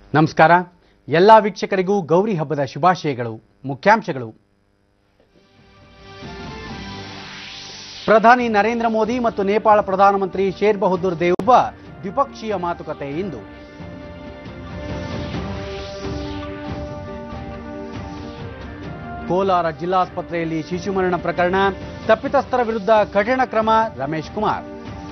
ನಮಸ್ಕಾರ ಎಲ್ಲ ವೀಕ್ಷಕರಿಗೂ ಗೌರಿ ಹಬ್ಬದ ಶುಭಾಶಯಗಳು ಮುಖ್ಯಾಂಶಗಳು ಪ್ರಧಾನಿ ನರೇಂದ್ರ ಮೋದಿ ಮತ್ತು ನೇಪಾಳ ಪ್ರಧಾನಮಂತ್ರಿ ಶೇರ್ ಬಹದ್ದೂರ್ ದೇವುಬ ದ್ವಿಪಕ್ಷೀಯ ಮಾತುಕತೆ ಇಂದು ಕೋಲಾರ ಜಿಲ್ಲಾಸ್ಪತ್ರೆಯಲ್ಲಿ ಶಿಶು ಮರಣ ಪ್ರಕರಣ ತಪ್ಪಿತಸ್ಥರ ವಿರುದ್ಧ ಕಠಿಣ ಕ್ರಮ ರಮೇಶ್ ಕುಮಾರ್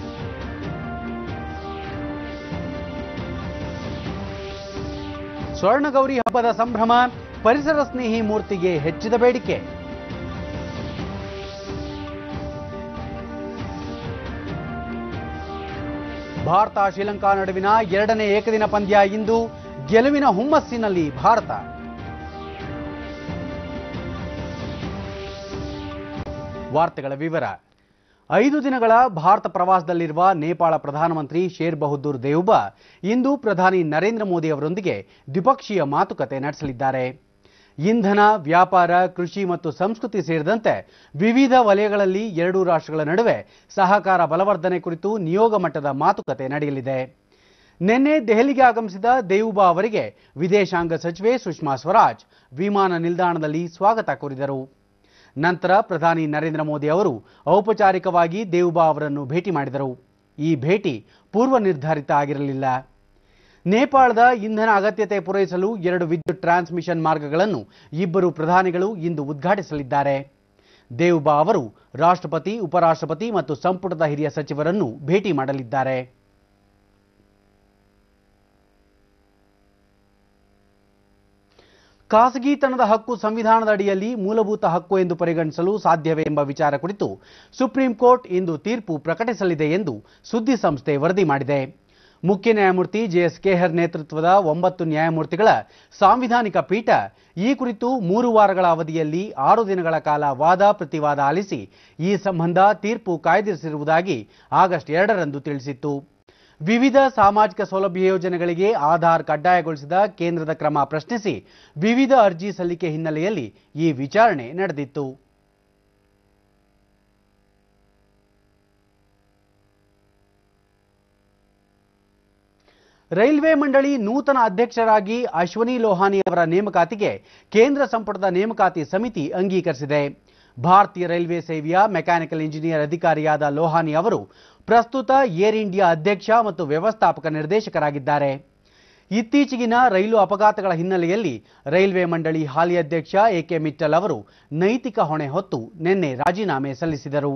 ಸ್ವರ್ಣಗೌರಿ ಹಬ್ಬದ ಸಂಭ್ರಮ ಪರಿಸರ ಸ್ನೇಹಿ ಮೂರ್ತಿಗೆ ಹೆಚ್ಚಿದ ಬೇಡಿಕೆ ಭಾರತ ಶ್ರೀಲಂಕಾ ನಡುವಿನ ಎರಡನೇ ಏಕದಿನ ಪಂದ್ಯ ಇಂದು ಗೆಲುವಿನ ಹುಮ್ಮಸ್ಸಿನಲ್ಲಿ ಭಾರತ ವಾರ್ತೆಗಳ ವಿವರ ಐದು ದಿನಗಳ ಭಾರತ ಪ್ರವಾಸದಲ್ಲಿರುವ ನೇಪಾಳ ಪ್ರಧಾನಮಂತ್ರಿ ಶೇರ್ ಬಹದ್ದೂರ್ ದೇವುಬ ಇಂದು ಪ್ರಧಾನಿ ನರೇಂದ್ರ ಮೋದಿ ಅವರೊಂದಿಗೆ ದ್ವಿಪಕ್ಷೀಯ ಮಾತುಕತೆ ನಡೆಸಲಿದ್ದಾರೆ ಇಂಧನ ವ್ಯಾಪಾರ ಕೃಷಿ ಮತ್ತು ಸಂಸ್ಕೃತಿ ಸೇರಿದಂತೆ ವಿವಿಧ ವಲಯಗಳಲ್ಲಿ ಎರಡೂ ರಾಷ್ಟ್ರಗಳ ನಡುವೆ ಸಹಕಾರ ಬಲವರ್ಧನೆ ಕುರಿತು ನಿಯೋಗ ಮಟ್ಟದ ಮಾತುಕತೆ ನಡೆಯಲಿದೆ ನಿನ್ನೆ ದೆಹಲಿಗೆ ಆಗಮಿಸಿದ ದೇವುಬಾ ಅವರಿಗೆ ವಿದೇಶಾಂಗ ಸಚಿವೆ ಸುಷ್ಮಾ ಸ್ವರಾಜ್ ವಿಮಾನ ನಿಲ್ದಾಣದಲ್ಲಿ ಸ್ವಾಗತ ಕೋರಿದರು ನಂತರ ಪ್ರಧಾನಿ ನರೇಂದ್ರ ಮೋದಿ ಅವರು ಔಪಚಾರಿಕವಾಗಿ ದೇವುಬಾ ಅವರನ್ನು ಭೇಟಿ ಮಾಡಿದರು ಈ ಭೇಟಿ ಪೂರ್ವ ನಿರ್ಧಾರಿತ ಆಗಿರಲಿಲ್ಲ ನೇಪಾಳದ ಇಂಧನ ಅಗತ್ಯತೆ ಪೂರೈಸಲು ಎರಡು ವಿದ್ಯುತ್ ಟ್ರಾನ್ಸ್ಮಿಷನ್ ಮಾರ್ಗಗಳನ್ನು ಇಬ್ಬರು ಪ್ರಧಾನಿಗಳು ಇಂದು ಉದ್ಘಾಟಿಸಲಿದ್ದಾರೆ ದೇವುಬಾ ಅವರು ರಾಷ್ಟ್ರಪತಿ ಉಪರಾಷ್ಟ್ರಪತಿ ಮತ್ತು ಸಂಪುಟದ ಹಿರಿಯ ಸಚಿವರನ್ನು ಭೇಟಿ ಮಾಡಲಿದ್ದಾರೆ ಖಾಸಗಿತನದ ಹಕ್ಕು ಸಂವಿಧಾನದ ಅಡಿಯಲ್ಲಿ ಮೂಲಭೂತ ಹಕ್ಕು ಎಂದು ಪರಿಗಣಿಸಲು ಸಾಧ್ಯವೇ ಎಂಬ ವಿಚಾರ ಕುರಿತು ಸುಪ್ರೀಂ ಕೋರ್ಟ್ ಇಂದು ತೀರ್ಪು ಪ್ರಕಟಿಸಲಿದೆ ಎಂದು ಸುದ್ದಿ ಸಂಸ್ಥೆ ವರದಿ ಮಾಡಿದೆ ಮುಖ್ಯ ನ್ಯಾಯಮೂರ್ತಿ ಜೆಎಸ್ ಕೆಹರ್ ನೇತೃತ್ವದ ಒಂಬತ್ತು ನ್ಯಾಯಮೂರ್ತಿಗಳ ಸಾಂವಿಧಾನಿಕ ಪೀಠ ಈ ಕುರಿತು ಮೂರು ವಾರಗಳ ಅವಧಿಯಲ್ಲಿ ಆರು ದಿನಗಳ ಕಾಲ ವಾದ ಪ್ರತಿವಾದ ಆಲಿಸಿ ಈ ಸಂಬಂಧ ತೀರ್ಪು ಕಾಯ್ದಿರಿಸಿರುವುದಾಗಿ ಆಗಸ್ಟ್ ಎರಡರಂದು ತಿಳಿಸಿತ್ತು ವಿವಿಧ ಸಾಮಾಜಿಕ ಸೌಲಭ್ಯ ಯೋಜನೆಗಳಿಗೆ ಆಧಾರ್ ಕಡ್ಡಾಯಗೊಳಿಸಿದ ಕೇಂದ್ರದ ಕ್ರಮ ಪ್ರಶ್ನಿಸಿ ವಿವಿಧ ಅರ್ಜಿ ಸಲ್ಲಿಕೆ ಹಿನ್ನೆಲೆಯಲ್ಲಿ ಈ ವಿಚಾರಣೆ ನಡೆದಿತ್ತು ರೈಲ್ವೆ ಮಂಡಳಿ ನೂತನ ಅಧ್ಯಕ್ಷರಾಗಿ ಅಶ್ವನಿ ಲೋಹಾನಿ ಅವರ ನೇಮಕಾತಿಗೆ ಕೇಂದ್ರ ಸಂಪುಟದ ನೇಮಕಾತಿ ಸಮಿತಿ ಅಂಗೀಕರಿಸಿದೆ ಭಾರತೀಯ ರೈಲ್ವೆ ಸೇವೆಯ ಮೆಕ್ಯಾನಿಕಲ್ ಇಂಜಿನಿಯರ್ ಅಧಿಕಾರಿಯಾದ ಲೋಹಾನಿ ಅವರು ಪ್ರಸ್ತುತ ಏರ್ ಇಂಡಿಯಾ ಅಧ್ಯಕ್ಷ ಮತ್ತು ವ್ಯವಸ್ಥಾಪಕ ನಿರ್ದೇಶಕರಾಗಿದ್ದಾರೆ ಇತ್ತೀಚೆಗಿನ ರೈಲು ಅಪಘಾತಗಳ ಹಿನ್ನೆಲೆಯಲ್ಲಿ ರೈಲ್ವೆ ಮಂಡಳಿ ಹಾಲಿ ಅಧ್ಯಕ್ಷ ಎಕೆ ಮಿಟ್ಟಲ್ ಅವರು ನೈತಿಕ ಹೊಣೆ ಹೊತ್ತು ನಿನ್ನೆ ರಾಜೀನಾಮೆ ಸಲ್ಲಿಸಿದರು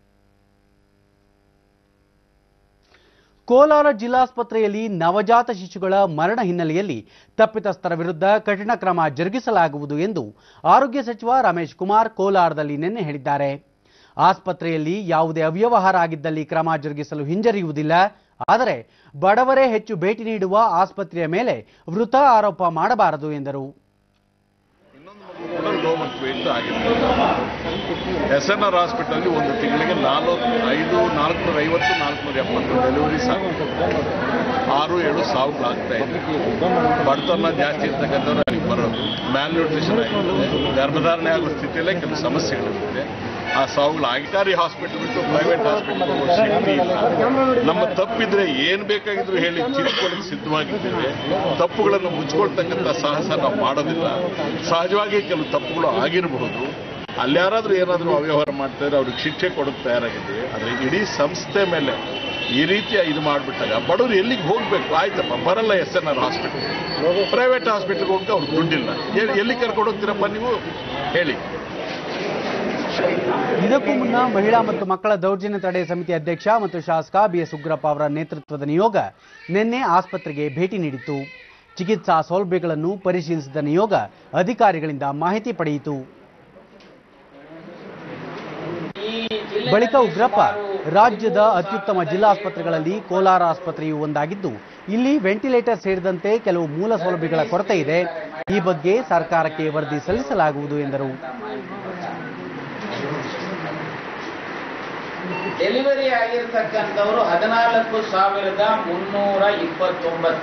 ಕೋಲಾರ ಜಿಲ್ಲಾಸ್ಪತ್ರೆಯಲ್ಲಿ ನವಜಾತ ಶಿಶುಗಳ ಮರಣ ಹಿನ್ನೆಲೆಯಲ್ಲಿ ತಪ್ಪಿತಸ್ಥರ ವಿರುದ್ಧ ಕಠಿಣ ಕ್ರಮ ಜರುಗಿಸಲಾಗುವುದು ಎಂದು ಆರೋಗ್ಯ ಸಚಿವ ರಮೇಶ್ ಕುಮಾರ್ ಕೋಲಾರದಲ್ಲಿ ನಿನ್ನೆ ಹೇಳಿದ್ದಾರೆ ಆಸ್ಪತ್ರೆಯಲ್ಲಿ ಯಾವುದೇ ಅವ್ಯವಹಾರ ಆಗಿದ್ದಲ್ಲಿ ಕ್ರಮ ಜರುಗಿಸಲು ಹಿಂಜರಿಯುವುದಿಲ್ಲ ಆದರೆ ಬಡವರೇ ಹೆಚ್ಚು ಭೇಟಿ ನೀಡುವ ಆಸ್ಪತ್ರೆಯ ಮೇಲೆ ವೃಥ ಆರೋಪ ಮಾಡಬಾರದು ಎಂದರು ಕೂಡ ಲೋ ಮತ್ತು ವೆಯ್ಟ್ ಆಗಿದೆ ಎಸ್ ಎನ್ ಆರ್ ಹಾಸ್ಪಿಟಲ್ಗೆ ಒಂದು ತಿಂಗಳಿಗೆ ನಾಲ್ಕು ಐದು ನಾಲ್ಕುನೂರ ಐವತ್ತು ನಾಲ್ಕುನೂರ ಎಪ್ಪತ್ತು ಡೆಲಿವರಿ ಸಾಕು ಆರು ಏಳು ಸಾವುಗಳಾಗ್ತಾ ಇದೆ ಬಡತನ ಜಾಸ್ತಿ ಇರ್ತಕ್ಕಂಥವ್ರು ಅಲ್ಲಿಗೆ ಬರೋದು ಮ್ಯಾಲ್ ನ್ಯೂಟ್ರಿಷನ್ ಆಗಿರುತ್ತೆ ಗರ್ಭಧಾರಣೆ ಆಗೋ ಸ್ಥಿತಿಯಲ್ಲೇ ಕೆಲವು ಸಮಸ್ಯೆಗಳಿರುತ್ತೆ ಆ ಸಾವುಗಳು ಆಗಿಟಾರಿ ಹಾಸ್ಪಿಟಲ್ ಬಿಟ್ಟು ಪ್ರೈವೇಟ್ ಹಾಸ್ಪಿಟಲ್ ಹೋಗೋ ಶಕ್ತಿ ಇಲ್ಲ ನಮ್ಮ ತಪ್ಪಿದ್ರೆ ಏನು ಬೇಕಾಗಿದ್ರು ಹೇಳಿ ತಿದ್ದುಕೊಳ್ಳಕ್ಕೆ ಸಿದ್ಧವಾಗಿದ್ದೇವೆ ತಪ್ಪುಗಳನ್ನು ಮುಚ್ಕೊಳ್ತಕ್ಕಂಥ ಸಾಹಸ ನಾವು ಮಾಡೋದಿಲ್ಲ ಸಹಜವಾಗಿ ಕೆಲವು ತಪ್ಪುಗಳು ಆಗಿರಬಹುದು ಅಲ್ಲಿ ಯಾರಾದರೂ ಏನಾದರೂ ಅವ್ಯವಹಾರ ಮಾಡ್ತಾರೆ ಅವ್ರಿಗೆ ಶಿಕ್ಷೆ ಕೊಡೋಕೆ ತಯಾರಾಗಿದ್ದೀವಿ ಆದರೆ ಇಡೀ ಸಂಸ್ಥೆ ಮೇಲೆ ಈ ರೀತಿಯ ಇದು ಮಾಡಿಬಿಟ್ಟಾಗ ಬಡವರು ಎಲ್ಲಿಗೆ ಹೋಗಬೇಕು ಆಯ್ತಪ್ಪ ಬರಲ್ಲ S N R hospital private ಹಾಸ್ಪಿಟಲ್ಗೆ ಹೋಗಿ ಅವ್ರಿಗೆ ದುಡ್ಡಿಲ್ಲ ಎಲ್ಲಿ- ಎಲ್ಲಿ ಕರ್ಕೊಂಡು ಹೋಗ್ತೀರಪ್ಪ ನೀವು ಹೇಳಿ ಇದಕ್ಕೂ ಮುನ್ನ ಮಹಿಳಾ ಮತ್ತು ಮಕ್ಕಳ ದೌರ್ಜನ್ಯ ತಡೆ ಸಮಿತಿ ಅಧ್ಯಕ್ಷ ಮತ್ತು ಶಾಸಕ ಬಿಎಸ್ ಉಗ್ರಪ್ಪ ಅವರ ನೇತೃತ್ವದ ನಿಯೋಗ ನಿನ್ನೆ ಆಸ್ಪತ್ರೆಗೆ ಭೇಟಿ ನೀಡಿತ್ತು ಚಿಕಿತ್ಸಾ ಸೌಲಭ್ಯಗಳನ್ನು ಪರಿಶೀಲಿಸಿದ ನಿಯೋಗ ಅಧಿಕಾರಿಗಳಿಂದ ಮಾಹಿತಿ ಪಡೆಯಿತು ಬಳಿಕ ಉಗ್ರಪ್ಪ ರಾಜ್ಯದ ಅತ್ಯುತ್ತಮ ಜಿಲ್ಲಾಸ್ಪತ್ರೆಗಳಲ್ಲಿ ಕೋಲಾರ ಆಸ್ಪತ್ರೆಯು ಒಂದಾಗಿದ್ದು ಇಲ್ಲಿ ವೆಂಟಿಲೇಟರ್ ಸೇರಿದಂತೆ ಕೆಲವು ಮೂಲ ಸೌಲಭ್ಯಗಳ ಕೊರತೆ ಇದೆ ಈ ಬಗ್ಗೆ ಸರ್ಕಾರಕ್ಕೆ ವರದಿ ಸಲ್ಲಿಸಲಾಗುವುದು ಎಂದರು ಡೆಲಿವರಿ ಆಗಿರ್ತಕ್ಕಂಥವರು ಹದಿನಾಲ್ಕು ಸಾವಿರದ ಮುನ್ನೂರ ಇಪ್ಪತ್ತೊಂಬತ್ತು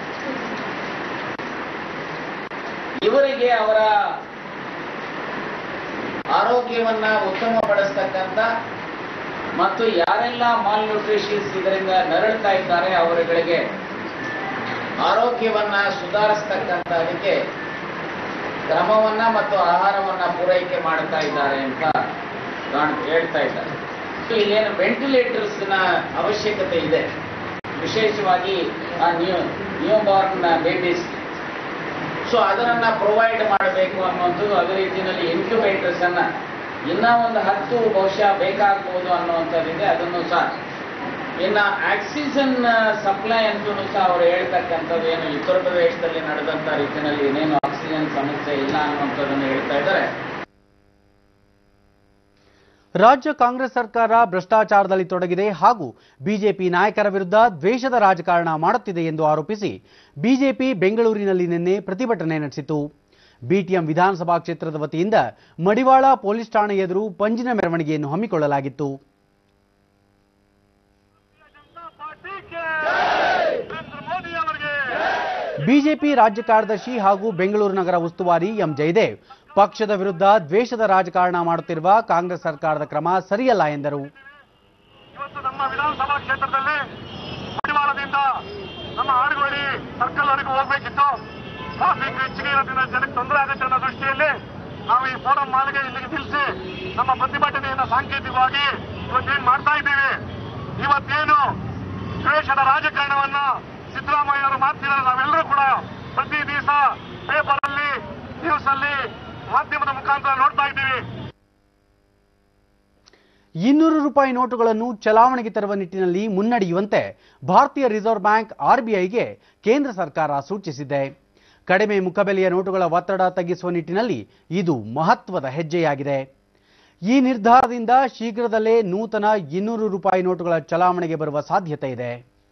ಇವರಿಗೆ ಅವರ ಆರೋಗ್ಯವನ್ನ ಉತ್ತಮಪಡಿಸ್ತಕ್ಕಂಥ ಮತ್ತು ಯಾರೆಲ್ಲ ಮಾಲ್ ನ್ಯೂಟ್ರಿಷನ್ಸ್ ಇದರಿಂದ ನರಳ್ತಾ ಇದ್ದಾರೆ ಅವರುಗಳಿಗೆ ಆರೋಗ್ಯವನ್ನ ಸುಧಾರಿಸ್ತಕ್ಕಂಥ ಅದಕ್ಕೆ ಕ್ರಮವನ್ನ ಮತ್ತು ಆಹಾರವನ್ನ ಪೂರೈಕೆ ಮಾಡ್ತಾ ಇದ್ದಾರೆ ಅಂತ ಕಾಣ್ ಹೇಳ್ತಾ ಇದ್ದಾರೆ ಸೊ ಇಲ್ಲೇನು ವೆಂಟಿಲೇಟರ್ಸ್ನ ಅವಶ್ಯಕತೆ ಇದೆ ವಿಶೇಷವಾಗಿ ಆ new new born babies so ಅದನ್ನ ಪ್ರೊವೈಡ್ ಮಾಡಬೇಕು ಅನ್ನುವಂಥದ್ದು ಅದೇ ರೀತಿಯಲ್ಲಿ ಇನ್ಕ್ಯುಬೇಟರ್ಸ್ ಅನ್ನ ಇನ್ನ ಒಂದು ಹತ್ತು ಬಹುಶಃ ಬೇಕಾಗ್ಬೋದು ಅನ್ನುವಂಥದ್ದಿದೆ ಅದನ್ನು ಸಹ ಇನ್ನ ಆಕ್ಸಿಜನ್ ಸಪ್ಲೈ ಅಂತೂ ಸಹ ಅವರು ಹೇಳ್ತಕ್ಕಂಥದ್ದು ಏನು ಉತ್ತರ ಪ್ರದೇಶದಲ್ಲಿ ನಡೆದಂತ ರೀತಿಯಲ್ಲಿ ಏನೇನು ಆಕ್ಸಿಜನ್ ಸಮಸ್ಯೆ ಇಲ್ಲ ಅನ್ನುವಂಥದ್ದನ್ನು ಹೇಳ್ತಾ ಇದ್ದಾರೆ ರಾಜ್ಯ ಕಾಂಗ್ರೆಸ್ ಸರ್ಕಾರ ಭ್ರಷ್ಟಾಚಾರದಲ್ಲಿ ತೊಡಗಿದೆ ಹಾಗೂ ಬಿಜೆಪಿ ನಾಯಕರ ವಿರುದ್ಧ ದ್ವೇಷದ ರಾಜಕಾರಣ ಮಾಡುತ್ತಿದೆ ಎಂದು ಆರೋಪಿಸಿ ಬಿಜೆಪಿ ಬೆಂಗಳೂರಿನಲ್ಲಿ ನಿನ್ನೆ ಪ್ರತಿಭಟನೆ ನಡೆಸಿತು ಬಿಟಿಎಂ ವಿಧಾನಸಭಾ ಕ್ಷೇತ್ರದ ವತಿಯಿಂದ ಮಡಿವಾಳ ಪೊಲೀಸ್ ಠಾಣೆ ಎದುರು ಪಂಜಿನ ಮೆರವಣಿಗೆಯನ್ನು ಹಮ್ಮಿಕೊಳ್ಳಲಾಗಿತ್ತು ಜನತಾ ಪಾರ್ಟಿಗೆ ನರೇಂದ್ರ ಮೋದಿ ಅವರಿಗೆ ಬಿಜೆಪಿ ರಾಜ್ಯ ಕಾರ್ಯದರ್ಶಿ ಹಾಗೂ ಬೆಂಗಳೂರು ನಗರ ಉಸ್ತುವಾರಿ ಎಂ ಜಯದೇವ್ ಪಕ್ಷದ ವಿರುದ್ಧ ದ್ವೇಷದ ರಾಜಕಾರಣ ಮಾಡುತ್ತಿರುವ ಕಾಂಗ್ರೆಸ್ ಸರ್ಕಾರದ ಕ್ರಮ ಸರಿಯಲ್ಲ ಎಂದರು ಇವತ್ತು ನಮ್ಮ ವಿಧಾನಸಭಾ ಕ್ಷೇತ್ರದಲ್ಲಿ ಮಡಿವಾಳದಿಂದ ನಮ್ಮ ಆಡುಗೋಡಿ ಸರ್ಕಲ್ ವರೆಗೂ ಹೋಗ್ಬೇಕಿತ್ತು ಟ್ರಾಫಿಕ್ ಹೆಚ್ಚಿಗೆ ಇರೋದ್ರಿಂದ ಜನಕ್ಕೆ ತೊಂದರೆ ಆಗುತ್ತೆ ಅನ್ನೋ ದೃಷ್ಟಿಯಲ್ಲಿ ನಾವು ಈ ಫೋರಂ ಮಾಲಿಗೆ ಇಲ್ಲಿಗೆ ನಿಲ್ಲಿಸಿ ನಮ್ಮ ಪ್ರತಿಭಟನೆಯನ್ನ ಸಾಂಕೇತಿಕವಾಗಿ ಇವತ್ತೇನ್ ಮಾಡ್ತಾ ಇದ್ದೀವಿ ಇವತ್ತೇನು ದ್ವೇಷದ ರಾಜಕಾರಣವನ್ನ ಸಿದ್ದರಾಮಯ್ಯ ಅವರು ಮಾಡ್ತಿದ್ದಾರೆ ನಾವೆಲ್ಲರೂ ಕೂಡ ಪ್ರತಿ ದಿವಸ ಪೇಪರ್ ಅಲ್ಲಿ ನ್ಯೂಸ್ ಅಲ್ಲಿ ಮಾಧ್ಯಮದ ಮುಖಾಂತರ ನೋಡ್ತಾ ಇದ್ದೀವಿ ಇನ್ನೂರು ರೂಪಾಯಿ ನೋಟುಗಳನ್ನು ಚಲಾವಣೆಗೆ ತರುವ ನಿಟ್ಟಿನಲ್ಲಿ ಮುನ್ನಡೆಯುವಂತೆ ಭಾರತೀಯ ರಿಸರ್ವ್ ಬ್ಯಾಂಕ್ ಆರ್ಬಿಐಗೆ ಕೇಂದ್ರ ಸರ್ಕಾರ ಸೂಚಿಸಿದೆ ಕಡಿಮೆ ಮುಖಬೆಲೆಯ ನೋಟುಗಳ ಒತ್ತಡ ತಗ್ಗಿಸುವ ನಿಟ್ಟಿನಲ್ಲಿ ಇದು ಮಹತ್ವದ ಹೆಜ್ಜೆಯಾಗಿದೆ ಈ ನಿರ್ಧಾರದಿಂದ ಶೀಘ್ರದಲ್ಲೇ ನೂತನ ಇನ್ನೂರು ರೂಪಾಯಿ ನೋಟುಗಳ ಚಲಾವಣೆಗೆ ಬರುವ ಸಾಧ್ಯತೆ ಇದೆ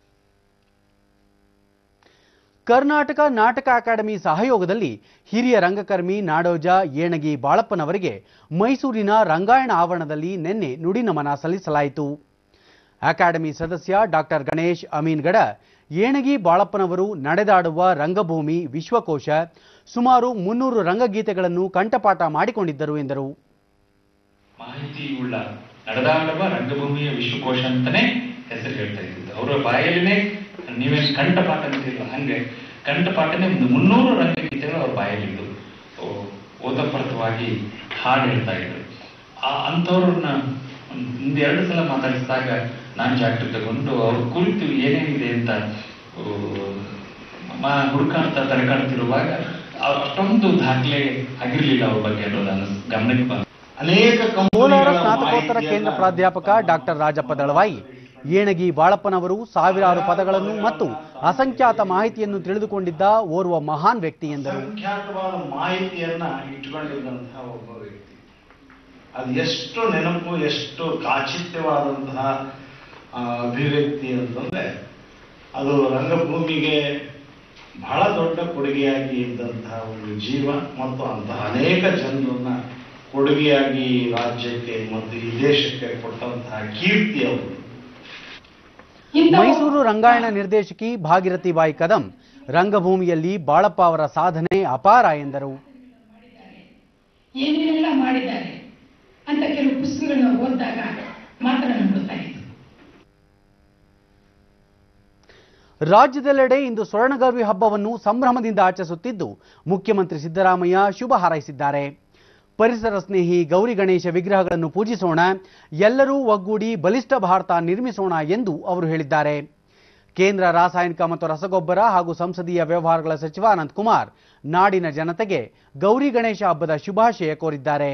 ಕರ್ನಾಟಕ ನಾಟಕ ಅಕಾಡೆಮಿ ಸಹಯೋಗದಲ್ಲಿ ಹಿರಿಯ ರಂಗಕರ್ಮಿ ನಾಡೋಜ ಏಣಗಿ ಬಾಳಪ್ಪನವರಿಗೆ ಮೈಸೂರಿನ ರಂಗಾಯಣ ಆವರಣದಲ್ಲಿ ನಿನ್ನೆ ನುಡಿನಮನ ಸಲ್ಲಿಸಲಾಯಿತು ಅಕಾಡೆಮಿ ಸದಸ್ಯ ಡಾಕ್ಟರ್ ಗಣೇಶ್ ಅಮೀನ್ಗಡ ಏಣಗಿ ಬಾಳಪ್ಪನವರು ನಡೆದಾಡುವ ರಂಗಭೂಮಿ ವಿಶ್ವಕೋಶ ಸುಮಾರು ಮುನ್ನೂರು ರಂಗಗೀತೆಗಳನ್ನು ಕಂಠಪಾಠ ಮಾಡಿಕೊಂಡಿದ್ದರು ಎಂದರು ಮಾಹಿತಿಯುಳ್ಳ ನಡೆದಾಡುವ ರಂಗಭೂಮಿಯ ವಿಶ್ವಕೋಶ ಅಂತಾನೆ ಹೆಸರು ಹೇಳ್ತಾ ಇದ್ದಿದ್ದು ಅವರ ಬಾಯಲ್ಲಿನೇ ನೀವೇನು ಕಂಠಪಾಠ ಅಂತಿಲ್ಲ ಹಂಗೆ ಕಂಠಪಾಠನೇ ಒಂದು ಮುನ್ನೂರು ರಂಗಗೀತೆಗಳು ಅವ್ರ ಬಾಯಲ್ಲಿದ್ದು ಓ- ಓತಪ್ರತವಾಗಿ ಹಾಡು ಹೇಳ್ತಾ ಇದ್ರು ಆ ಅಂಥವ್ರನ್ನ ಒಂದು ಎರಡು ಸಲ ಮಾತಾಡಿಸಿದಾಗ ನಾನು ಜಾಗೃತಿ ತಗೊಂಡು ಅವ್ರ ಕುರಿತು ಏನೇನಿದೆ ಅಂತ ಓ, ಮ- ಹುಡುಕಾಡ್ತಾ ತಡ್ಕಾಡ್ತಿರುವಾಗ ಅವ್ರ್ ಅಷ್ಟೊಂದು ದಾಖಲೆ ಆಗಿರ್ಲಿಲ್ಲ ಅವ್ರ ಬಗ್ಗೆ ಅನ್ನೋದು ಅನ್ಸ್ ಗಮನಕ್ಕೆ ಬಂತು ಅನೇಕ ಕೋಲಾರ ಕಂಪನಿಗಳ ಸ್ನಾತಕೋತ್ತರ ಮಾಹಿತಿಯನ್ನ ಕೇಂದ್ರ ಪ್ರಾಧ್ಯಾಪಕ ಡಾಕ್ಟರ್ ರಾಜಪ್ಪ ದಳವಾಯಿ ಏಣಗಿ ಬಾಳಪ್ಪನವರು ಸಾವಿರಾರು ಪದಗಳನ್ನು ಮತ್ತು ಅಸಂಖ್ಯಾತ ಮಾಹಿತಿಯನ್ನು ತಿಳಿದುಕೊಂಡಿದ್ದ ಓರ್ವ ಮಹಾನ್ ವ್ಯಕ್ತಿ ಎಂದರು ಸಂಖ್ಯಾತವಾದ ಮಾಹಿತಿಯನ್ನ ಇಟ್ಕೊಂಡಿದ್ದಂತಹ ಒಬ್ಬ ವ್ಯಕ್ತಿ ಅದು ಎಷ್ಟು ನೆನಪು ಎಷ್ಟು ಕಾಚಿತ್ಯವಾದಂತಹ ಆ, ಅಭಿವ್ಯಕ್ತಿ ಅಂತಂದ್ರೆ ಅದು ರಂಗಭೂಮಿಗೆ ಬಹಳ ದೊಡ್ಡ ಕೊಡುಗೆಯಾಗಿ ಇದ್ದಂತಹ ಒಂದು ಜೀವ ಮತ್ತು ಅಂತಹ ಅನೇಕ ಜನರನ್ನ ಕೊಡುಗೆಯಾಗಿ ಈ ರಾಜ್ಯಕ್ಕೆ ಮತ್ತು ಈ ದೇಶಕ್ಕೆ ಕೊಟ್ಟಂತಹ ಕೀರ್ತಿ ಅವರು ಮೈಸೂರು ರಂಗಾಯಣ ನಿರ್ದೇಶಕಿ ಭಾಗಿರಥಿ ಬಾಯಿ ಕದಂ ರಂಗಭೂಮಿಯಲ್ಲಿ ಬಾಳಪ್ಪ ಅವರ ಸಾಧನೆ ಅಪಾರ ಎಂದರು ಏನೇನೆಲ್ಲ ಮಾಡಿದ್ದಾರೆ ಅಂತ ಕೆಲವು ಪುಸ್ತಕಗಳನ್ನ ಓದಿದಾಗ ಮಾತ್ರ ನಮ್ಗೆ ಗೊತ್ತಾಯಿತು ರಾಜ್ಯದೆಲ್ಲೆಡೆ ಇಂದು ಸ್ವರ್ಣಗೌರಿ ಹಬ್ಬವನ್ನು ಸಂಭ್ರಮದಿಂದ ಆಚರಿಸುತ್ತಿದ್ದು ಮುಖ್ಯಮಂತ್ರಿ ಸಿದ್ದರಾಮಯ್ಯ ಶುಭ ಹಾರೈಸಿದ್ದಾರೆ ಪರಿಸರ ಸ್ನೇಹಿ ಗೌರಿ ಗಣೇಶ ವಿಗ್ರಹಗಳನ್ನು ಪೂಜಿಸೋಣ ಎಲ್ಲರೂ ಒಗ್ಗೂಡಿ ಬಲಿಷ್ಠ ಭಾರತ ನಿರ್ಮಿಸೋಣ ಎಂದು ಅವರು ಹೇಳಿದ್ದಾರೆ ಕೇಂದ್ರ ರಾಸಾಯನಿಕ ಮತ್ತು ರಸಗೊಬ್ಬರ ಹಾಗೂ ಸಂಸದೀಯ ವ್ಯವಹಾರಗಳ ಸಚಿವ ಅನಂತ್ ಕುಮಾರ್ ನಾಡಿನ ಜನತೆಗೆ ಗೌರಿ ಗಣೇಶ ಹಬ್ಬದ ಶುಭಾಶಯ ಕೋರಿದ್ದಾರೆ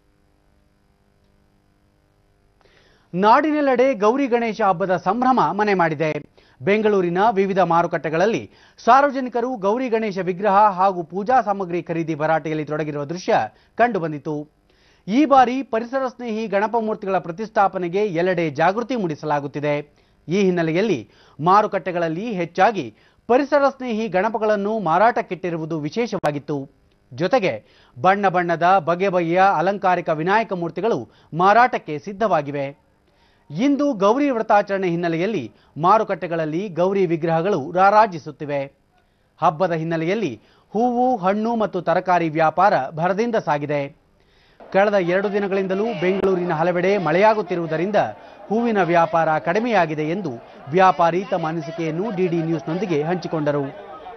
ನಾಡಿನೆಲ್ಲೆಡೆ ಗೌರಿ ಗಣೇಶ ಹಬ್ಬದ ಸಂಭ್ರಮ ಮನೆ ಮಾಡಿದೆ ಬೆಂಗಳೂರಿನ ವಿವಿಧ ಮಾರುಕಟ್ಟೆಗಳಲ್ಲಿ ಸಾರ್ವಜನಿಕರು ಗೌರಿ ಗಣೇಶ ವಿಗ್ರಹ ಹಾಗೂ ಪೂಜಾ ಸಾಮಗ್ರಿ ಖರೀದಿ ಭರಾಟೆಯಲ್ಲಿ ತೊಡಗಿರುವ ದೃಶ್ಯ ಕಂಡುಬಂದಿತು ಈ ಬಾರಿ ಪರಿಸರ ಸ್ನೇಹಿ ಗಣಪ ಮೂರ್ತಿಗಳ ಪ್ರತಿಷ್ಠಾಪನೆಗೆ ಎಲ್ಲೆಡೆ ಜಾಗೃತಿ ಮೂಡಿಸಲಾಗುತ್ತಿದೆ ಈ ಹಿನ್ನೆಲೆಯಲ್ಲಿ ಮಾರುಕಟ್ಟೆಗಳಲ್ಲಿ ಹೆಚ್ಚಾಗಿ ಪರಿಸರ ಸ್ನೇಹಿ ಗಣಪಗಳನ್ನು ಮಾರಾಟಕ್ಕಿಟ್ಟಿರುವುದು ವಿಶೇಷವಾಗಿತ್ತು ಜೊತೆಗೆ ಬಣ್ಣ ಬಣ್ಣದ ಬಗೆ ಬಗೆಯ ಅಲಂಕಾರಿಕ ವಿನಾಯಕ ಮೂರ್ತಿಗಳು ಮಾರಾಟಕ್ಕೆ ಸಿದ್ಧವಾಗಿವೆ ಇಂದು ಗೌರಿ ವ್ರತಾಚರಣೆ ಹಿನ್ನೆಲೆಯಲ್ಲಿ ಮಾರುಕಟ್ಟೆಗಳಲ್ಲಿ ಗೌರಿ ವಿಗ್ರಹಗಳು ರಾರಾಜಿಸುತ್ತಿವೆ ಹಬ್ಬದ ಹಿನ್ನೆಲೆಯಲ್ಲಿ ಹೂವು ಹಣ್ಣು ಮತ್ತು ತರಕಾರಿ ವ್ಯಾಪಾರ ಭರದಿಂದ ಸಾಗಿದೆ ಕಳೆದ ಎರಡು ದಿನಗಳಿಂದಲೂ ಬೆಂಗಳೂರಿನ ಹಲವೆಡೆ ಮಳೆಯಾಗುತ್ತಿರುವುದರಿಂದ ಹೂವಿನ ವ್ಯಾಪಾರ ಕಡಿಮೆಯಾಗಿದೆ ಎಂದು ವ್ಯಾಪಾರಿ ತಮ್ಮ ಅನಿಸಿಕೆಯನ್ನು ಡಿಡಿ ನ್ಯೂಸ್ನೊಂದಿಗೆ ಹಂಚಿಕೊಂಡರು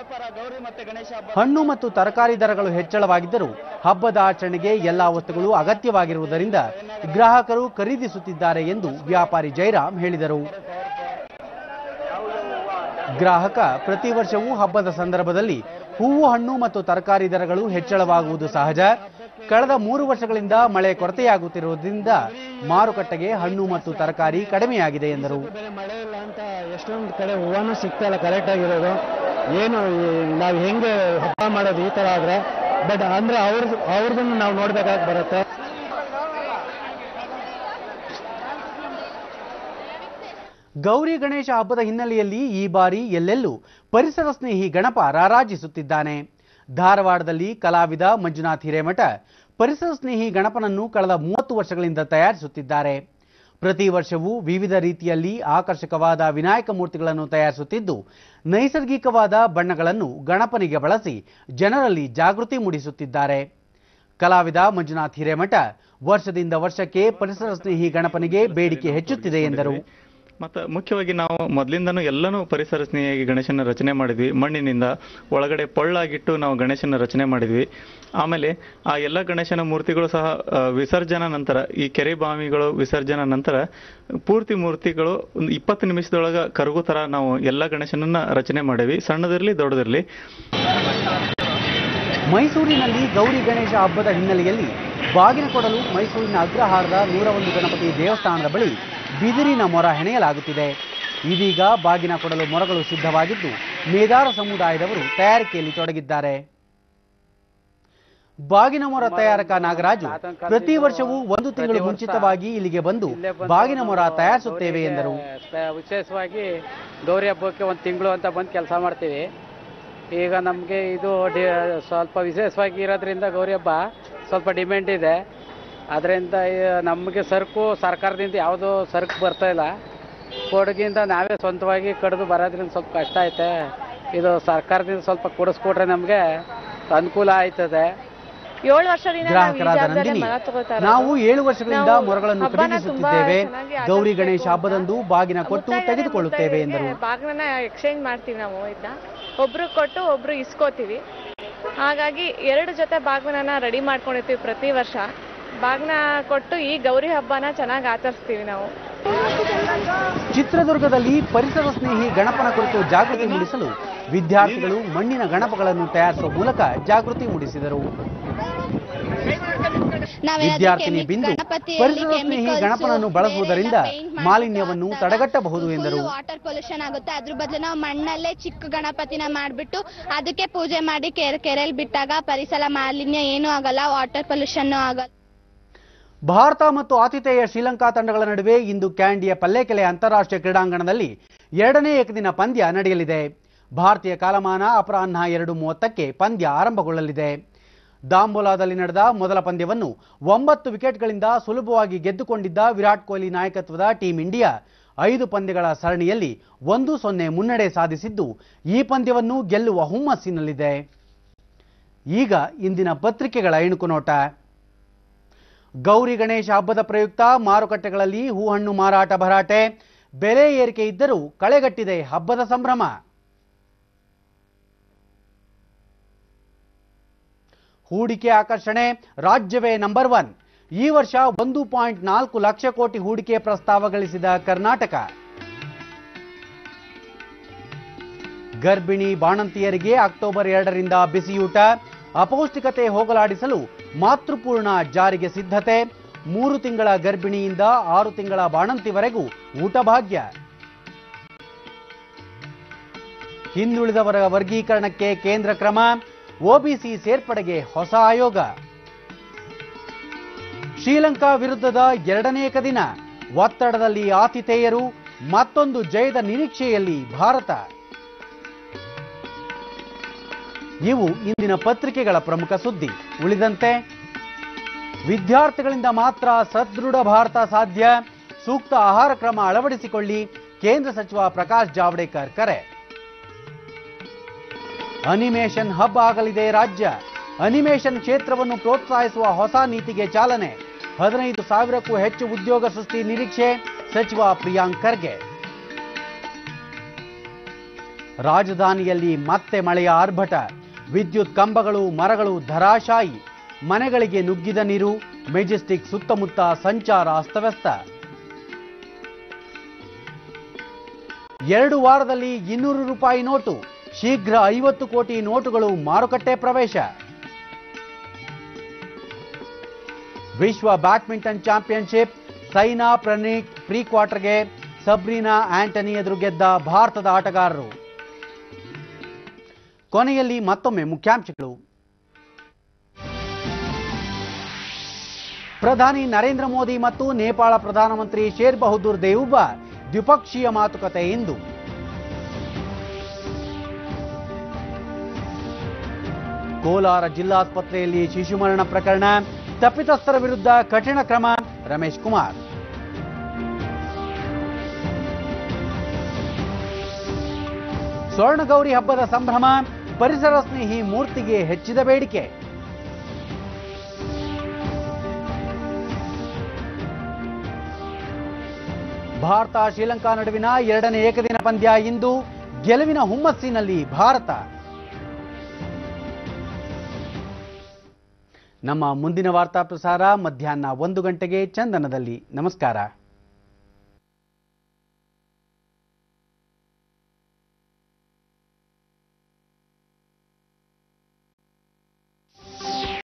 ಹಣ್ಣು ಮತ್ತು ತರಕಾರಿ ದರಗಳು ಹೆಚ್ಚಳವಾಗಿದ್ದರೂ ಹಬ್ಬದ ಆಚರಣೆಗೆ ಎಲ್ಲಾ ವಸ್ತುಗಳು ಅಗತ್ಯವಾಗಿರುವುದರಿಂದ ಗ್ರಾಹಕರು ಖರೀದಿಸುತ್ತಿದ್ದಾರೆ ಎಂದು ವ್ಯಾಪಾರಿ ಜಯರಾಮ್ ಹೇಳಿದರು ಗ್ರಾಹಕ ಪ್ರತಿ ವರ್ಷವೂ ಹಬ್ಬದ ಸಂದರ್ಭದಲ್ಲಿ ಹೂವು ಹಣ್ಣು ಮತ್ತು ತರಕಾರಿ ದರಗಳು ಹೆಚ್ಚಳವಾಗುವುದು ಸಹಜ ಕಳೆದ ಮೂರು ವರ್ಷಗಳಿಂದ ಮಳೆ ಕೊರತೆಯಾಗುತ್ತಿರುವುದರಿಂದ ಮಾರುಕಟ್ಟೆಗೆ ಹಣ್ಣು ಮತ್ತು ತರಕಾರಿ ಕಡಿಮೆಯಾಗಿದೆ ಎಂದರು ಬೇರೆ ಮಳೆ ಇಲ್ಲ ಅಂತ ಎಷ್ಟೊಂದು ಕಡೆ ಹೂವನೂ ಸಿಗ್ತಾ ಇಲ್ಲ ಕರೆಕ್ಟ್ ಆಗಿರೋದು ಏನು ನಾವು ಹೆಂಗೆ ಹಬ್ಬ ಮಾಡೋದು ಈ ತರ ಆದ್ರೆ ಬಟ್ ಅಂದ್ರೆ ಅವ್ರ ಅವ್ರದನ್ನು ನಾವು ನೋಡ್ಬೇಕಾಗಿ ಬರುತ್ತೆ ಗೌರಿ ಗಣೇಶ ಹಬ್ಬದ ಹಿನ್ನೆಲೆಯಲ್ಲಿ ಈ ಬಾರಿ ಎಲ್ಲೆಲ್ಲೂ ಪರಿಸರ ಸ್ನೇಹಿ ಗಣಪ ರಾರಾಜಿಸುತ್ತಿದ್ದಾನೆ ಧಾರವಾಡದಲ್ಲಿ ಕಲಾವಿದ ಮಂಜುನಾಥ್ ಹಿರೇಮಠ ಪರಿಸರ ಸ್ನೇಹಿ ಗಣಪನನ್ನು ಕಳೆದ ಮೂವತ್ತು ವರ್ಷಗಳಿಂದ ತಯಾರಿಸುತ್ತಿದ್ದಾರೆ ಪ್ರತಿ ವರ್ಷವೂ ವಿವಿಧ ರೀತಿಯಲ್ಲಿ ಆಕರ್ಷಕವಾದ ವಿನಾಯಕ ಮೂರ್ತಿಗಳನ್ನು ತಯಾರಿಸುತ್ತಿದ್ದು ನೈಸರ್ಗಿಕವಾದ ಬಣ್ಣಗಳನ್ನು ಗಣಪನಿಗೆ ಬಳಸಿ ಜನರಲ್ಲಿ ಜಾಗೃತಿ ಮೂಡಿಸುತ್ತಿದ್ದಾರೆ ಕಲಾವಿದ ಮಂಜುನಾಥ್ ಹಿರೇಮಠ ವರ್ಷದಿಂದ ವರ್ಷಕ್ಕೆ ಪರಿಸರ ಸ್ನೇಹಿ ಗಣಪನಿಗೆ ಬೇಡಿಕೆ ಹೆಚ್ಚುತ್ತಿದೆ ಎಂದರು ಮತ್ತು ಮುಖ್ಯವಾಗಿ ನಾವು ಮೊದಲಿಂದನೂ ಎಲ್ಲನೂ ಪರಿಸರ ಸ್ನೇಹಿಯಾಗಿ ಗಣೇಶನ ರಚನೆ ಮಾಡಿದ್ವಿ ಮಣ್ಣಿನಿಂದ ಒಳಗಡೆ ಪೊಳ್ಳಾಗಿಟ್ಟು ನಾವು ಗಣೇಶನ ರಚನೆ ಮಾಡಿದ್ವಿ ಆಮೇಲೆ ಆ ಎಲ್ಲ ಗಣೇಶನ ಮೂರ್ತಿಗಳು ಸಹ ಆ, ವಿಸರ್ಜನಾ ನಂತರ ಈ ಕೆರೆ ಬಾವಿಗಳು ವಿಸರ್ಜನಾ ನಂತರ ಪೂರ್ತಿ ಮೂರ್ತಿಗಳು ಒಂದು ಇಪ್ಪತ್ತು ನಿಮಿಷದೊಳಗೆ ಕರಗು ಥರ ನಾವು ಎಲ್ಲ ಗಣೇಶನನ್ನ ರಚನೆ ಮಾಡೀವಿ ಸಣ್ಣದಿರಲಿ ದೊಡ್ಡದಿರಲಿ ಮೈಸೂರಿನಲ್ಲಿ ಗೌರಿ ಗಣೇಶ ಹಬ್ಬದ ಹಿನ್ನೆಲೆಯಲ್ಲಿ ಬಾಗಿನ ಕೊಡಲು ಮೈಸೂರಿನ ಅಗ್ರಹಾರದ ನೂರ ಒಂದು ಗಣಪತಿ ದೇವಸ್ಥಾನದ ಬಳಿ ಬಿದಿರಿನ ಮೊರ ಹೆಣೆಯಲಾಗುತ್ತಿದೆ ಇದೀಗ ಬಾಗಿನ ಕೊಡಲು ಮೊರಗಳು ಸಿದ್ಧವಾಗಿದ್ದು ಮೇದಾರ ಸಮುದಾಯದವರು ತಯಾರಿಕೆಯಲ್ಲಿ ತೊಡಗಿದ್ದಾರೆ ಬಾಗಿನ ಮೊರ ತಯಾರಕ ನಾಗರಾಜು ಪ್ರತಿ ವರ್ಷವೂ ಒಂದು ತಿಂಗಳು ಮುಂಚಿತವಾಗಿ ಇಲ್ಲಿಗೆ ಬಂದು ಬಾಗಿನ ಮೊರ ತಯಾರಿಸುತ್ತೇವೆ ಎಂದರು ವಿಶೇಷವಾಗಿ ಗೌರಿ ಹಬ್ಬಕ್ಕೆ ಒಂದು ತಿಂಗಳು ಅಂತ ಬಂದು ಕೆಲಸ ಮಾಡ್ತೀವಿ ಈಗ ನಮಗೆ ಇದು ಡಿ ಸ್ವಲ್ಪ ವಿಶೇಷವಾಗಿ ಇರೋದ್ರಿಂದ ಗೌರಿ ಹಬ್ಬ ಸ್ವಲ್ಪ ಡಿಮ್ಯಾಂಡ್ ಇದೆ ಅದರಿಂದ ನಮಗೆ ಸರಕು ಸರ್ಕಾರದಿಂದ ಯಾವುದೋ ಸರಕು ಬರ್ತಾ ಇಲ್ಲ ಕೊಡಗಿಂದ ನಾವೇ ಸ್ವಂತವಾಗಿ ಕಡಿದು ಬರೋದ್ರಿಂದ ಸ್ವಲ್ಪ ಕಷ್ಟ ಐತೆ ಇದು ಸರ್ಕಾರದಿಂದ ಸ್ವಲ್ಪ ಕೊಡಿಸ್ಕೊಟ್ರೆ ನಮಗೆ ಅನುಕೂಲ ಆಯ್ತದೆ ಏಳು ವರ್ಷದಿಂದ ನಾವು ಈ ಗ್ರಾಹಕರಾದ ಜಾಗದಲ್ಲಿ ನಂದಿನಿ ಮರ ತಗೋತಾ ಇರೋದು. ನಾವು ಏಳು ವರ್ಷಗಳಿಂದ ನಾವು ಮೊರಗಳನ್ನು ಹಬ್ಬನ ಖರೀದಿಸುತ್ತಿದ್ದೇವೆ ತುಂಬಾ ಚೆನ್ನಾಗಿ ಗೌರಿ ಆಚರಿಸ್ಬೇಕು ಗಣೇಶ ಅಂತ. ಹಬ್ಬದಂದು ಬಾಗಿನ ಕೊಟ್ಟು ಮುತ್ತೈದೆಯರೇ ತೆಗೆದುಕೊಳ್ಳುತ್ತೇವೆ ಎಂದರು ಮುತ್ತೈದೆಯರಿಗೆ ಬಾಗ್ನನ್ನ ಎಕ್ಸ್ಚೇಂಜ್ ಮಾಡ್ತೀವಿ ನಾವು ಇದನ್ನ ಒಬ್ರು ಕೊಟ್ಟು ಒಬ್ರು ಇಸ್ಕೋತೀವಿ ಹಾಗಾಗಿ ಎರಡು ಜೊತೆ ಬಾಗ್ನನ್ನ ರೆಡಿ ಮಾಡ್ಕೊಂಡಿರ್ತೀವಿ ಪ್ರತಿ ವರ್ಷ ಬಾಗ್ನ ಕೊಟ್ಟು ಈ ಗೌರಿ ಹಬ್ಬನ ಚೆನ್ನಾಗಿ ಆಚರಿಸ್ತೀವಿ ನಾವು ಚಿತ್ರದುರ್ಗದಲ್ಲಿ ಪರಿಸರ ಸ್ನೇಹಿ ಗಣಪನ ಕುರಿತು ಜಾಗೃತಿ ಮೂಡಿಸಲು ವಿದ್ಯಾರ್ಥಿಗಳು ಮಣ್ಣಿನ ಗಣಪಗಳನ್ನು ತಯಾರಿಸುವ ಮೂಲಕ ಜಾಗೃತಿ ಮೂಡಿಸಿದರು ವಿದ್ಯಾರ್ಥಿನಿ ಬಿಂದು ಪರಿಸರ ಸ್ನೇಹಿ ಗಣಪನನ್ನು ಬಳಸುವುದರಿಂದ ಮಾಲಿನ್ಯವನ್ನು ತಡೆಗಟ್ಟಬಹುದು ಎಂದರು ವಾಟರ್ ಪೊಲ್ಯೂಷನ್ ಆಗುತ್ತೆ ಅದ್ರ ಬದಲು ನಾವು ಮಣ್ಣಲ್ಲೇ ಚಿಕ್ಕ ಗಣಪತಿನ ಮಾಡ್ಬಿಟ್ಟು ಅದಕ್ಕೆ ಪೂಜೆ ಮಾಡಿ ಕೆರೆ ಕೆರೆಯಲ್ಲಿ ಬಿಟ್ಟಾಗ ಪರಿಸರ ಮಾಲಿನ್ಯ ಏನೂ ಆಗಲ್ಲ ವಾಟರ್ ಪೊಲ್ಯೂಷನ್ ಆಗಲ್ಲ ಭಾರತ ಮತ್ತು ಆತಿಥೇಯ ಶ್ರೀಲಂಕಾ ತಂಡಗಳ ನಡುವೆ ಇಂದು ಕ್ಯಾಂಡಿಯ ಪಲ್ಲೇಕೆಲೆ ಅಂತಾರಾಷ್ಟ್ರೀಯ ಕ್ರೀಡಾಂಗಣದಲ್ಲಿ ಎರಡನೇ ಏಕದಿನ ಪಂದ್ಯ ನಡೆಯಲಿದೆ ಭಾರತೀಯ ಕಾಲಮಾನ ಅಪರಾಹ್ನ ಎರಡು ಮೂವತ್ತಕ್ಕೆ ಪಂದ್ಯ ಆರಂಭಗೊಳ್ಳಲಿದೆ ದಾಂಬೋಲಾದಲ್ಲಿ ನಡೆದ ಮೊದಲ ಪಂದ್ಯವನ್ನು ಒಂಬತ್ತು ವಿಕೆಟ್ಗಳಿಂದ ಸುಲಭವಾಗಿ ಗೆದ್ದುಕೊಂಡಿದ್ದ ವಿರಾಟ್ ಕೊಹ್ಲಿ ನಾಯಕತ್ವದ ಟೀಂ ಇಂಡಿಯಾ ಐದು ಪಂದ್ಯಗಳ ಸರಣಿಯಲ್ಲಿ ಒಂದು ಸೊನ್ನೆ ಮುನ್ನಡೆ ಸಾಧಿಸಿದ್ದು ಈ ಪಂದ್ಯವನ್ನು ಗೆಲ್ಲುವ ಹುಮ್ಮಸ್ಸಿನಲ್ಲಿದೆ ಈಗ ಇಂದಿನ ಪತ್ರಿಕೆಗಳ ಇಣುಕು ನೋಟ ಗೌರಿ ಗಣೇಶ ಹಬ್ಬದ ಪ್ರಯುಕ್ತ ಮಾರುಕಟ್ಟೆಗಳಲ್ಲಿ ಹೂಹಣ್ಣು ಮಾರಾಟ ಭರಾಟೆ ಬೆಲೆ ಏರಿಕೆ ಇದ್ದರೂ ಕಳೆಗಟ್ಟಿದೆ ಹಬ್ಬದ ಸಂಭ್ರಮ ಹೂಡಿಕೆ ಆಕರ್ಷಣೆ ರಾಜ್ಯವೇ ನಂಬರ್ ಒನ್ ಈ ವರ್ಷ ಒಂದು ಪಾಯಿಂಟ್ ನಾಲ್ಕು ಲಕ್ಷ ಕೋಟಿ ಹೂಡಿಕೆ ಪ್ರಸ್ತಾವ ಗಳಿಸಿದ ಕರ್ನಾಟಕ ಗರ್ಭಿಣಿ ಬಾಣಂತಿಯರಿಗೆ ಅಕ್ಟೋಬರ್ ಎರಡರಿಂದ ಬಿಸಿಯೂಟ ಅಪೌಷ್ಟಿಕತೆ ಹೋಗಲಾಡಿಸಲು ಮಾತೃಪೂರ್ಣ ಜಾರಿಗೆ ಸಿದ್ಧತೆ ಮೂರು ತಿಂಗಳ ಗರ್ಭಿಣಿಯಿಂದ ಆರು ತಿಂಗಳ ಬಾಣಂತಿವರೆಗೂ ಊಟ ಭಾಗ್ಯ ಹಿಂದುಳಿದವರ ವರ್ಗೀಕರಣಕ್ಕೆ ಕೇಂದ್ರ ಕ್ರಮ ಒಬಿಸಿ ಸೇರ್ಪಡೆಗೆ ಹೊಸ ಆಯೋಗ ಶ್ರೀಲಂಕಾ ವಿರುದ್ಧದ ಎರಡನೇ ಏಕದಿನ ಒತ್ತಡದಲ್ಲಿ ಆತಿಥೇಯರು ಮತ್ತೊಂದು ಜಯದ ನಿರೀಕ್ಷೆಯಲ್ಲಿ ಭಾರತ ಇವು ಇಂದಿನ ಪತ್ರಿಕೆಗಳ ಪ್ರಮುಖ ಸುದ್ದಿ ಉಳಿದಂತೆ ವಿದ್ಯಾರ್ಥಿಗಳಿಂದ ಮಾತ್ರ ಸದೃಢ ಭಾರತ ಸಾಧ್ಯ ಸೂಕ್ತ ಆಹಾರ ಕ್ರಮ ಅಳವಡಿಸಿಕೊಳ್ಳಿ ಕೇಂದ್ರ ಸಚಿವ ಪ್ರಕಾಶ್ ಜಾವಡೇಕರ್ ಕರೆ ಅನಿಮೇಷನ್ ಹಬ್ ಆಗಲಿದೆ ರಾಜ್ಯ ಅನಿಮೇಷನ್ ಕ್ಷೇತ್ರವನ್ನು ಪ್ರೋತ್ಸಾಹಿಸುವ ಹೊಸ ನೀತಿಗೆ ಚಾಲನೆ ಹದಿನೈದು ಸಾವಿರಕ್ಕೂ ಹೆಚ್ಚು ಉದ್ಯೋಗ ಸೃಷ್ಟಿ ನಿರೀಕ್ಷೆ ಸಚಿವ ಪ್ರಿಯಾಂಕ್ ಖರ್ಗೆ ರಾಜಧಾನಿಯಲ್ಲಿ ಮತ್ತೆ ಮಳೆಯ ಆರ್ಭಟ ವಿದ್ಯುತ್ ಕಂಬಗಳು ಮರಗಳು ಧರಾಶಾಯಿ ಮನೆಗಳಿಗೆ ನುಗ್ಗಿದ ನೀರು ಮೆಜೆಸ್ಟಿಕ್ ಸುತ್ತಮುತ್ತ ಸಂಚಾರ ಅಸ್ತವ್ಯಸ್ತ ಎರಡು ವಾರದಲ್ಲಿ ಇನ್ನೂರು ರೂಪಾಯಿ ನೋಟು ಶೀಘ್ರ ಐವತ್ತು ಕೋಟಿ ನೋಟುಗಳು ಮಾರುಕಟ್ಟೆ ಪ್ರವೇಶ ವಿಶ್ವ badminton championship Saina Praneeth pre ಕ್ವಾರ್ಟರ್ಗೆ ಸಬ್ರೀನಾ ಆಂಟನಿ ಎದುರು ಗೆದ್ದ ಭಾರತದ ಆಟಗಾರರು ಕೊನೆಯಲ್ಲಿ ಮತ್ತೊಮ್ಮೆ ಮುಖ್ಯಾಂಶಗಳು ಪ್ರಧಾನಿ ನರೇಂದ್ರ ಮೋದಿ ಮತ್ತು ನೇಪಾಳ ಪ್ರಧಾನಮಂತ್ರಿ ಶೇರ್ ಬಹದ್ದೂರ್ ದೇವುಬ ದ್ವಿಪಕ್ಷೀಯ ಮಾತುಕತೆ ಇಂದು ಕೋಲಾರ ಜಿಲ್ಲಾಸ್ಪತ್ರೆಯಲ್ಲಿ ಶಿಶು ಮರಣ ಪ್ರಕರಣ ತಪ್ಪಿತಸ್ಥರ ವಿರುದ್ಧ ಕಠಿಣ ಕ್ರಮ ರಮೇಶ್ ಕುಮಾರ್ ಸ್ವರ್ಣಗೌರಿ ಹಬ್ಬದ ಸಂಭ್ರಮ ಪರಿಸರ ಸ್ನೇಹಿ ಮೂರ್ತಿಗೆ ಹೆಚ್ಚಿದ ಬೇಡಿಕೆ ಭಾರತ ಶ್ರೀಲಂಕಾ ನಡುವಿನ ಎರಡನೇ ಏಕದಿನ ಪಂದ್ಯ ಇಂದು ಗೆಲುವಿನ ಹುಮ್ಮಸ್ಸಿನಲ್ಲಿ ಭಾರತ ನಮ್ಮ ಮುಂದಿನ ವಾರ್ತಾ ಪ್ರಸಾರ ಮಧ್ಯಾಹ್ನ ಒಂದು ಗಂಟೆಗೆ ಚಂದನದಲ್ಲಿ ನಮಸ್ಕಾರ